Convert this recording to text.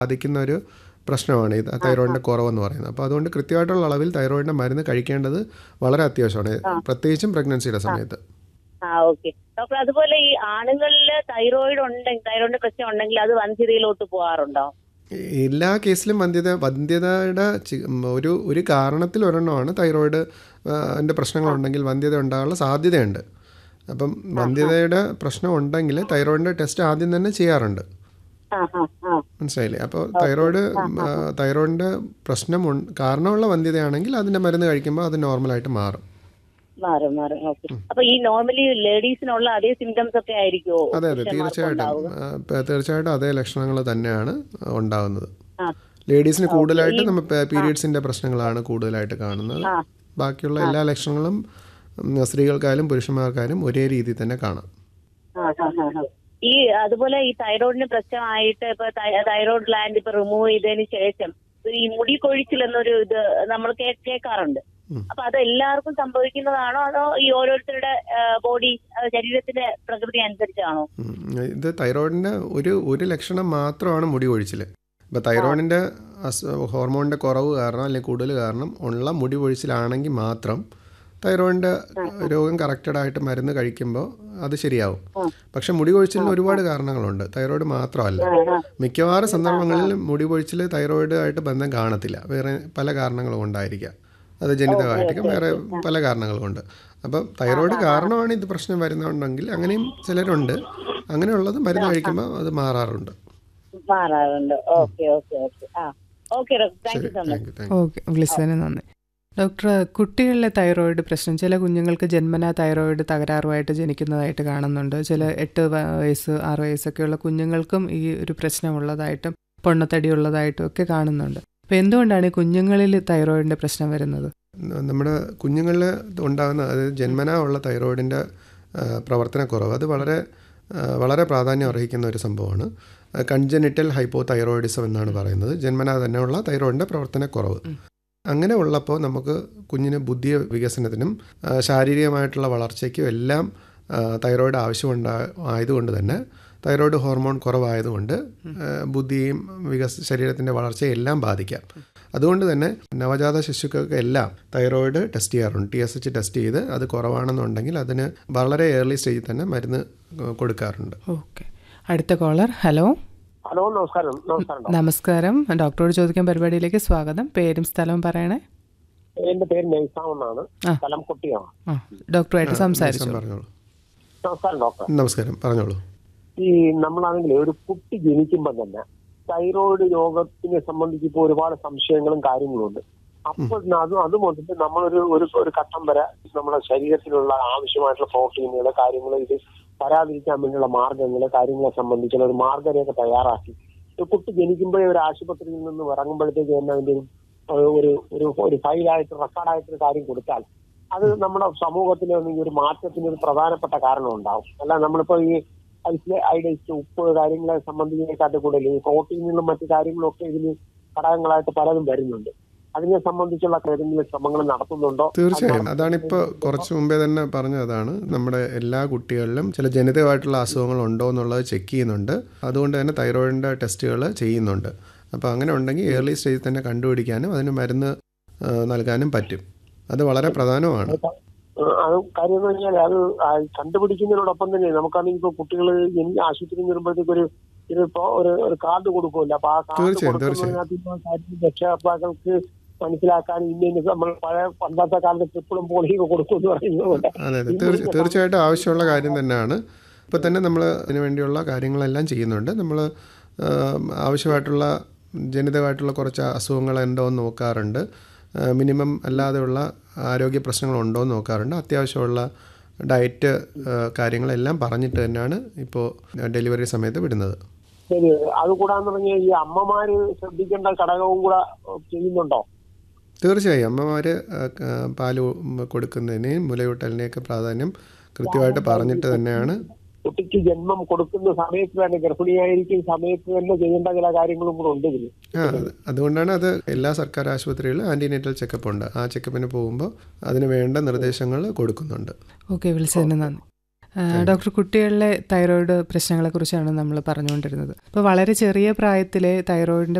ബാധിക്കുന്ന ഒരു പ്രശ്നമാണ് ഈ തൈറോയിഡിൻ്റെ കുറവെന്ന് പറയുന്നത് അപ്പോൾ അതുകൊണ്ട് കൃത്യമായിട്ടുള്ള അളവിൽ തൈറോയിഡിൻ്റെ മരുന്ന് കഴിക്കേണ്ടത് വളരെ അത്യാവശ്യമാണ് പ്രത്യേകിച്ചും പ്രഗ്നൻസിയുടെ സമയത്ത് ആ ഓക്കെ ഡോക്ടർ അതുപോലെ ഈ ആണുങ്ങളില് തൈറോയിഡ് ഉണ്ടെങ്കിൽ തൈറോയിഡിന്റെ പ്രശ്നം ഉണ്ടെങ്കിൽ അത് വന്ധ്യതയിലോട്ട് പോകാറുണ്ടോ എല്ലാ കേസിലും വന്ധ്യത വന്ധ്യതയുടെ ചി- ഉം, ഒരു ഒരു കാരണത്തിൽ ഒരെണ്ണമാണ് തൈറോയിഡ് അതിൻ്റെ പ്രശ്നങ്ങളുണ്ടെങ്കിൽ വന്ധ്യത ഉണ്ടാകാനുള്ള സാധ്യതയുണ്ട് അപ്പം വന്ധ്യതയുടെ പ്രശ്നം ഉണ്ടെങ്കിൽ തൈറോയിഡിൻ്റെ ടെസ്റ്റ് ആദ്യം തന്നെ ചെയ്യാറുണ്ട് ആ ആ ആ മനസ്സിലായില്ലേ അപ്പോൾ തൈറോയിഡ് ആ, തൈറോയിഡിൻ്റെ പ്രശ്നം ഉൺ- കാരണമുള്ള വന്ധ്യതയാണെങ്കിൽ അതിൻ്റെ മരുന്ന് കഴിക്കുമ്പോൾ അത് നോർമലായിട്ട് മാറും മാറും മാറും ഓക്കെ അപ്പൊ ഈ നോർമലി ലേഡീസിനുള്ള അതേ സിംറ്റംസ് ഒക്കെ ആയിരിക്കുമോ അതെ അതെ തീർച്ചയായിട്ടും ആ, പ- തീർച്ചയായിട്ടും അതേ ലക്ഷണങ്ങൾ തന്നെയാണ് ഉണ്ടാകുന്നത് ആ. ലേഡീസിന് കൂടുതലായിട്ട് നമ്മൾ പീരീഡ്സിൻ്റെ പ്രശ്നങ്ങളാണ് കൂടുതലായിട്ട് കാണുന്നത് ആ. ബാക്കിയുള്ള എല്ലാ ലക്ഷണങ്ങളും ഉം, സ്ത്രീകൾക്കായാലും പുരുഷന്മാർക്കായാലും ഒരേ രീതിയിൽ തന്നെ കാണാം ആ, ആ, ആ, ആ. ഈ അതുപോലെ ഈ തൈറോയിഡിന് പ്രശ്നമായിട്ട് ഇപ്പൊ തൈ- തൈറോയിഡ് ഗ്ലാൻഡ് ഇപ്പൊ റിമൂവ് ചെയ്തതിന് ശേഷം ഈ മുടി കൊഴിച്ചിൽ എന്നൊരു ഇത് നമ്മൾ കേ- കേൾക്കാറുണ്ട് ഉം. അപ്പൊ അത് എല്ലാവർക്കും സംഭവിക്കുന്നതാണോ അതോ ഈ ഓരോരുത്തരുടെ ബോഡി ശരീരത്തിന്റെ പ്രകൃതി അനുസരിച്ചാണോ ഉം. ഇത് തൈറോയിഡിൻ്റെ ഒരു ഒരു ലക്ഷണം മാത്രമാണ് മുടി കൊഴിച്ചിൽ ഇപ്പോൾ തൈറോയിഡിൻ്റെ ഹോർമോണിൻ്റെ കുറവ് കാരണം അല്ലെങ്കിൽ കൂടുതൽ കാരണം ഉള്ള മുടി കൊഴിച്ചിലാണെങ്കിൽ മാത്രം തൈറോയിഡിൻ്റെ രോഗം കറക്റ്റഡായിട്ട് മരുന്ന് കഴിക്കുമ്പോൾ അത് ശരിയാവും പക്ഷെ മുടി കൊഴിച്ചിലിന് ഒരുപാട് കാരണങ്ങളുണ്ട് തൈറോയിഡ് മാത്രമല്ല മിക്കവാറും സന്ദർഭങ്ങളിൽ മുടി കൊഴിച്ചിൽ തൈറോയിഡുമായിട്ട് ബന്ധം കാണത്തില്ല വേറെ പല കാരണങ്ങളും കൊണ്ടായിരിക്കാം അത് ജനിതകമായിരിക്കും വേറെ പല കാരണങ്ങളും കൊണ്ട് അപ്പം തൈറോയിഡ് കാരണമാണ് ഇത് പ്രശ്നം വരുന്നുണ്ടെങ്കിൽ അങ്ങനെയും ചിലരുണ്ട് അങ്ങനെയുള്ളത് മരുന്ന് കഴിക്കുമ്പോൾ അത് മാറാറുണ്ട് മാറാറുണ്ട് ഓക്കെ ഓക്കെ ഓക്കെ ആ okay thank you so much thank you thank you okay വിളിച്ചതിന് നന്ദി ഡോക്ടർ കുട്ടികളിലെ തൈറോയിഡ് പ്രശ്നം ചില കുഞ്ഞുങ്ങൾക്ക് ജന്മനാ തൈറോയിഡ് തകരാറുമായിട്ട് ജനിക്കുന്നതായിട്ട് കാണുന്നുണ്ട് ചില എട്ട് വ- വയസ്സ് ആറ് വയസ്സൊക്കെയുള്ള കുഞ്ഞുങ്ങൾക്കും ഈ ഒരു പ്രശ്നമുള്ളതായിട്ടും പൊണ്ണത്തടി ഉള്ളതായിട്ടും ഒക്കെ കാണുന്നുണ്ട് അപ്പോൾ എന്തുകൊണ്ടാണ് ഈ കുഞ്ഞുങ്ങളിൽ തൈറോയിഡിൻ്റെ പ്രശ്നം വരുന്നത് ന- നമ്മുടെ കുഞ്ഞുങ്ങളിൽ ഉണ്ടാകുന്ന അതായത് ജന്മനാ ഉള്ള തൈറോയിഡിൻ്റെ പ്രവർത്തനക്കുറവ് അത് വളരെ ആ, വളരെ പ്രാധാന്യം അർഹിക്കുന്ന ഒരു സംഭവമാണ് കൺജനിറ്റൽ ഹൈപ്പോ തൈറോയിഡിസം എന്നാണ് പറയുന്നത് ജന്മനാ തന്നെയുള്ള തൈറോയിഡിൻ്റെ പ്രവർത്തനക്കുറവ് അങ്ങനെ ഉള്ളപ്പോൾ നമുക്ക് കുഞ്ഞിന് ബുദ്ധി വികസനത്തിനും ആ, ശാരീരികമായിട്ടുള്ള വളർച്ചയ്ക്കും എല്ലാം ആ, തൈറോയിഡ് ആവശ്യമുണ്ടാ ആയതുകൊണ്ട് തന്നെ തൈറോയിഡ് ഹോർമോൺ കുറവായതുകൊണ്ട് ആ, ബുദ്ധിയും വികസ ശരീരത്തിൻ്റെ വളർച്ചയെ എല്ലാം ബാധിക്കാം അതുകൊണ്ട് തന്നെ നവജാത ശിശുക്കൾക്ക് എല്ലാം തൈറോയിഡ് ടെസ്റ്റ് ചെയ്യാറുണ്ട് ടി എസ് എച്ച് ടെസ്റ്റ് ചെയ്ത് അത് കുറവാണെന്നുണ്ടെങ്കിൽ അതിന് വളരെ ഏർലി സ്റ്റേജിൽ തന്നെ മരുന്ന് ഏഹ്, കൊടുക്കാറുണ്ട് ഓക്കെ അടുത്ത കോളർ ഹലോ ഹലോ നമസ്കാരം നമസ്കാരം ഡോക്ടർ. നമസ്കാരം ഡോക്ടറോട് ചോദിക്കാൻ പരിപാടിയിലേക്ക് സ്വാഗതം പേരും സ്ഥലവും പറയണേ എന്റെ പേര് നൈസാം എന്നാണ് ആ. സ്ഥലം കുട്ടിയാണ് ആ ഡോക്ടറുമായിട്ട് സംസാരിച്ചു പറഞ്ഞോളൂ നമസ്കാരം ഡോക്ടർ നമസ്കാരം പറഞ്ഞോളൂ ഈ നമ്മളാണെങ്കിൽ ഒരു കുട്ടി ജനിക്കുമ്പോൾ തന്നെ തൈറോയിഡ് രോഗത്തിനെ സംബന്ധിച്ച് ഇപ്പോൾ ഒരുപാട് സംശയങ്ങളും കാര്യങ്ങളും ഉണ്ട് അപ്പോൾ അത് അത് മുതൽ നമ്മളൊരു ഒരു ഒരു ഘട്ടം വരെ നമ്മുടെ ശരീരത്തിലുള്ള ആവശ്യമായിട്ടുള്ള പ്രോട്ടീനുകൾ കാര്യങ്ങൾ ഇത് വരാതിരിക്കാൻ വേണ്ടിയുള്ള മാർഗങ്ങൾ കാര്യങ്ങളെ സംബന്ധിച്ചുള്ള ഒരു മാർഗരേഖ തയ്യാറാക്കി ഒരു കുട്ടി ജനിക്കുമ്പോഴേ ഒരു ആശുപത്രിയിൽ നിന്ന് ഇറങ്ങുമ്പോഴത്തേക്ക് തന്നെ അതിന്റെ ഒരു ഒരു ഒരു ഒരു ഫയലായിട്ട് റെക്കോർഡായിട്ട് ഒരു കാര്യം കൊടുത്താൽ അത് നമ്മുടെ സമൂഹത്തിന് ഒരു മാറ്റത്തിന് ഒരു പ്രധാനപ്പെട്ട കാരണം ഉണ്ടാവും അല്ല നമ്മളിപ്പോ ഈ ഐസ് ഐഡൈസ് ഉപ്പ് കാര്യങ്ങളെ സംബന്ധിച്ചതിനെക്കാട്ടി കൂടുതൽ ഈ പ്രോട്ടീനുകളും മറ്റു കാര്യങ്ങളും ഒക്കെ ഇതിന് ഘടകങ്ങളായിട്ട് പലതും വരുന്നുണ്ട് അതിനെ സംബന്ധിച്ചുള്ള ഏതെങ്കിലും ശ്രമങ്ങൾ നടത്തുന്നുണ്ടോ തീർച്ചയായും അതാണിപ്പോൾ കുറച്ച് മുമ്പേ തന്നെ പറഞ്ഞതാണ് നമ്മുടെ എല്ലാ കുട്ടികളിലും ചില ജനിതകമായിട്ടുള്ള അസുഖങ്ങൾ ഉണ്ടോ എന്നുള്ളത് ചെക്ക് ചെയ്യുന്നുണ്ട് അതുകൊണ്ട് തന്നെ തൈറോയിഡിൻ്റെ ടെസ്റ്റുകൾ ചെയ്യുന്നുണ്ട് അപ്പോൾ അങ്ങനെ ഉണ്ടെങ്കിൽ ഏർലി സ്റ്റേജിൽ തന്നെ കണ്ടുപിടിക്കാനും അതിന് മരുന്ന് ആ, നൽകാനും പറ്റും അത് വളരെ പ്രധാനമാണ് ഏഹ് അത് കാര്യം എന്ന് പറഞ്ഞാൽ അത് ആ കണ്ടുപിടിക്കുന്നതിനോടൊപ്പം തന്നെ നമുക്കാണെങ്കിൽ ഇപ്പൊ കുട്ടികൾ ആശുപത്രിയിൽ വരുമ്പോഴത്തേക്ക് ഒരു ഇതിപ്പോ ഒരു ഒരു കാർഡ് കൊടുക്കുമല്ലോ അപ്പൊ ആ കാർഡ് തീർച്ചയായും, കൊടുക്കുന്നതിനകത്ത് ഇപ്പൊ കാര്യം രക്ഷകർത്താക്കൾക്ക് മനസ്സിലാക്കാൻ ഇന്ന ഇന്ന നമ്മൾ പഴയ പണ്ടത്തെ കാലത്ത് ട്രിപ്പിളും പോളിയൊക്കെ കൊടുക്കുമെന്ന് പറയുന്നത് പോലെ അതെ അതെ തീർച്ച തീർച്ചയായിട്ടും ആവശ്യമുള്ള കാര്യം തന്നെയാണ് ഇപ്പോൾ തന്നെ നമ്മൾ അതിന് വേണ്ടിയുള്ള കാര്യങ്ങളെല്ലാം ചെയ്യുന്നുണ്ട് നമ്മൾ ആവശ്യമായിട്ടുള്ള ജനിതകമായിട്ടുള്ള കുറച്ച് അസുഖങ്ങൾ ഉണ്ടോ എന്ന് നോക്കാറുണ്ട് മിനിമം അല്ലാതെയുള്ള ആരോഗ്യ പ്രശ്നങ്ങളുണ്ടോ എന്ന് നോക്കാറുണ്ട് അത്യാവശ്യമുള്ള ഡയറ്റ് ആ, കാര്യങ്ങളെല്ലാം പറഞ്ഞിട്ട് തന്നെയാണ് ഇപ്പോൾ ഡെലിവറി സമയത്ത് വിടുന്നത് ശരി അത് കൂടാന്ന് പറഞ്ഞാൽ ഈ അമ്മമാര് ശ്രദ്ധിക്കേണ്ട ഘടകവും കൂടെ ഏഹ് ചെയ്യുന്നുണ്ടോ തീർച്ചയായും അമ്മമാർ പാല് കൊടുക്കുന്നതിനെയും മുലയൂട്ടലിനെയൊക്കെ പ്രാധാന്യം കൃത്യമായിട്ട് പറഞ്ഞിട്ട് തന്നെയാണ് കുട്ടിക്ക് ജന്മം കൊടുക്കുന്ന സമയത്ത് തന്നെ ഗർഭിണിയായിരിക്കും സമയത്ത് തന്നെ ചെയ്യേണ്ട ചില കാര്യങ്ങളും കൂടെ ഉണ്ട് ഇതിൽ ആ അത് അതുകൊണ്ടാണ് അത് എല്ലാ സർക്കാർ ആശുപത്രികളിലും ആൻറ്റിനേറ്റൽ ചെക്കപ്പ് ഉണ്ട് ആ ചെക്കപ്പിന് പോകുമ്പോൾ അതിന് വേണ്ട നിർദ്ദേശങ്ങൾ കൊടുക്കുന്നുണ്ട് ഓക്കെ വിളിച്ചതിന് നന്ദി ആ, ഡോക്ടർ കുട്ടികളിലെ തൈറോയിഡ് പ്രശ്നങ്ങളെക്കുറിച്ചാണ് നമ്മൾ പറഞ്ഞുകൊണ്ടിരുന്നത് അപ്പോൾ വളരെ ചെറിയ പ്രായത്തിലെ തൈറോയിഡിൻ്റെ